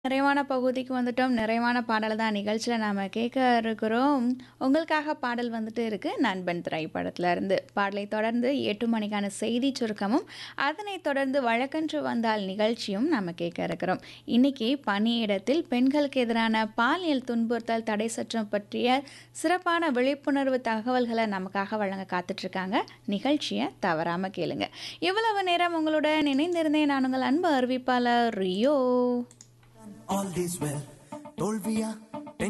நிறைவான பகுதிக்கு வந்துட்டோம். நிறைவான பாடல் தான் நிகழ்ச்சியில நாம கேட்க இருக்கிறோம். உங்களுக்காக பாடல் வந்துட்டு இருக்கு. நண்பன் திரைப்படத்துல இருந்து. பாடலைத் தொடர்ந்து 8 மணிக்கான செய்திச் சுருக்கமும், அதனைத் தொடர்ந்து வழக்கன்று வந்தால் நிகழ்ச்சியும் நாம கேட்க இருக்கிறோம். இன்னைக்கு பணியிடத்தில் பெண்களுக்கு எதிரான பாலியல் துன்புறுத்தல் தடை சட்டம் பற்றிய சிறப்பான விழிப்புணர்வு தகவல்கள நமக்காக வழங்க காத்துட்டு இருக்காங்க. நிகழ்ச்சிய தவறாம கேளுங்க. இவ்வளவு நேரம் உங்களுடன் இணைந்திருந்தேன் நான் உங்கள் அன்பு அறிவிப்பாளர் ரியோ. All is well. தோல்வியா